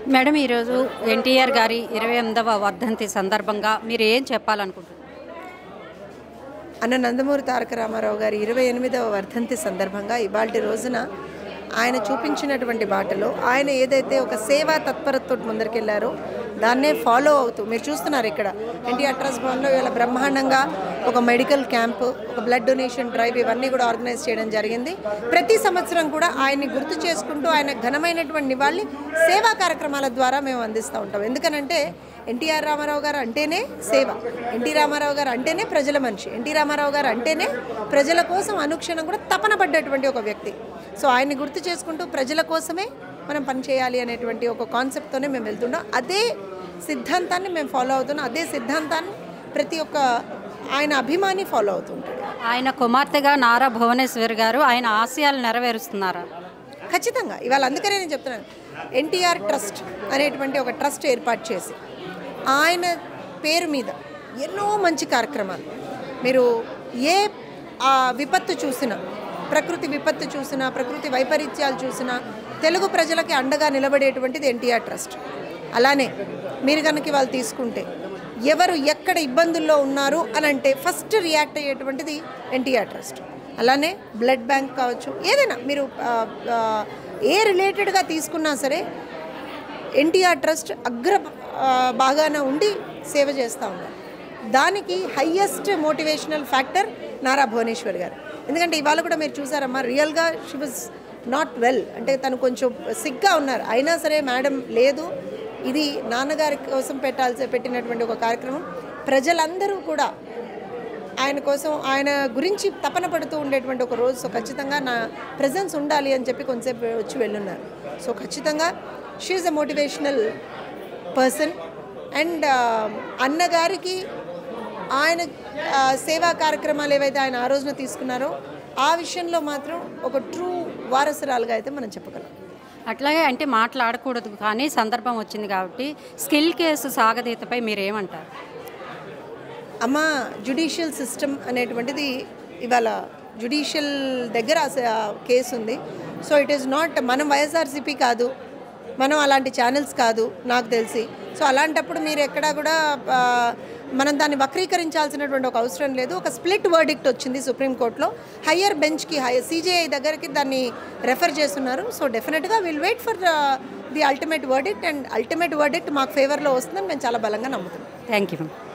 madam ఈరోజు ఎన్టీఆర్ గారి ఇరవై ఎనిమిదవ వర్ధంతి సందర్భంగా మీరు ఏం చెప్పాలనుకుంటున్నారు అన్న నందమూరి తారక రామారావు గారి ఇరవై ఎనిమిదవ వర్ధంతి సందర్భంగా ఇవాళ రోజున ఆయన చూపించినటువంటి బాటలో ఆయన ఏదైతే ఒక సేవా తత్పరతో ముందరికెళ్లారో దాన్నే ఫాలో అవుతూ మీరు చూస్తున్నారు ఇక్కడ ఎన్టీఆర్ ట్రస్ట్ భవన్లో ఇవాళ బ్రహ్మాండంగా ఒక మెడికల్ క్యాంపు ఒక బ్లడ్ డొనేషన్ డ్రైవ్ ఇవన్నీ కూడా ఆర్గనైజ్ చేయడం జరిగింది ప్రతి సంవత్సరం కూడా ఆయన్ని గుర్తు చేసుకుంటూ ఆయన ఘనమైనటువంటి నివాళి సేవా కార్యక్రమాల ద్వారా మేము అందిస్తూ ఉంటాం ఎందుకనంటే ఎన్టీఆర్ రామారావు గారు అంటేనే సేవ ఎన్టీ రామారావు గారు అంటేనే ప్రజల మనిషి ఎన్టీ రామారావు గారు అంటేనే ప్రజల కోసం అనుక్షణం కూడా తపన పడ్డటువంటి ఒక వ్యక్తి సో ఆయన్ని గుర్తు చేసుకుంటూ ప్రజల కోసమే మనం పనిచేయాలి అనేటువంటి ఒక కాన్సెప్ట్తోనే మేము వెళ్తున్నాం అదే సిద్ధాంతాన్ని మేము ఫాలో అవుతున్నాం అదే సిద్ధాంతాన్ని ప్రతి ఒక్క ఆయన అభిమాని ఫాలో అవుతుంటాడు ఆయన కుమార్తెగా నారా భువనేశ్వర్ గారు ఆయన ఆశయాలు నెరవేరుస్తున్నారా ఖచ్చితంగా ఇవాళ అందుకనే నేను చెప్తున్నాను ఎన్టీఆర్ ట్రస్ట్ అనేటువంటి ఒక ట్రస్ట్ ఏర్పాటు చేసి ఆయన పేరు మీద ఎన్నో మంచి కార్యక్రమాలు మీరు ఏ ఆ విపత్తు చూసినా ప్రకృతి విపత్తు చూసినా ప్రకృతి వైపరీత్యాలు చూసినా తెలుగు ప్రజలకి అండగా నిలబడేటువంటిది ఎన్టీఆర్ ట్రస్ట్ అలానే మీరు కనుక వాళ్ళు తీసుకుంటే ఎవరు ఎక్కడ ఇబ్బందుల్లో ఉన్నారు అని అంటే ఫస్ట్ రియాక్ట్ అయ్యేటువంటిది ఎన్టీఆర్ ట్రస్ట్ అలానే బ్లడ్ బ్యాంక్ కావచ్చు ఏదైనా మీరు ఆ, ఆ, ఏ రిలేటెడ్గా తీసుకున్నా సరే ఎన్టీఆర్ ట్రస్ట్ అగ్ర ఆ, బాగాన ఉండి సేవ చేస్తూ ఉన్నారు దానికి highest motivational factor Nara Bhuvaneshwar గారు ఎందుకంటే ఇవాళ కూడా మీరు చూసారమ్మా రియల్గా షీ వాజ్ నాట్ వెల్ అంటే తను కొంచెం సిగ్గా ఉన్నారు అయినా సరే మేడం లేదు ఇది నాన్నగారి కోసం పెట్టాల్సి పెట్టినటువంటి ఒక కార్యక్రమం ప్రజలందరూ కూడా ఆయన కోసం ఆయన గురించి తపన పడుతూ ఉండేటువంటి ఒక రోజు సో ఖచ్చితంగా నా ప్రజెన్స్ ఉండాలి అని చెప్పి కొంతసేపు వచ్చి వెళ్ళున్నారు సో ఖచ్చితంగా she a motivational person and అన్నగారికి ఆయన ఆ, సేవా కార్యక్రమాలు ఏవైతే ఆయన ఆ రోజున తీసుకున్నారో ఆ విషయంలో మాత్రం ఒక ట్రూ వారసురాలుగా అయితే మనం చెప్పగలం అట్లాగే అంటే మాట్లాడకూడదు కానీ సందర్భం వచ్చింది కాబట్టి స్కిల్ కేసు సాగదీతపై మీరేమంటారు అమ్మ జుడిషియల్ సిస్టమ్ అనేటువంటిది ఇవాళ జుడిషియల్ దగ్గర ఆ స- ఆ కేసు ఉంది సో ఇట్ ఈస్ నాట్ మనం వైఎస్ఆర్సీపీ కాదు మనం అలాంటి ఛానల్స్ కాదు నాకు తెలిసి సో అలాంటప్పుడు మీరు ఎక్కడా కూడా ఆ, మనం దాన్ని వక్రీకరించాల్సినటువంటి ఒక అవసరం లేదు ఒక స్ప్లిట్ వర్డిక్ట్ వచ్చింది సుప్రీంకోర్టులో హయ్యర్ బెంచ్కి హై సిజేఐ దగ్గరికి దాన్ని రెఫర్ చేస్తున్నారు సో డెఫినెట్గా will wait for the ultimate verdict and ultimate verdict మాకు ఫేవర్లో వస్తుందని మేము చాలా బలంగా నమ్ముతున్నాం థ్యాంక్ యూ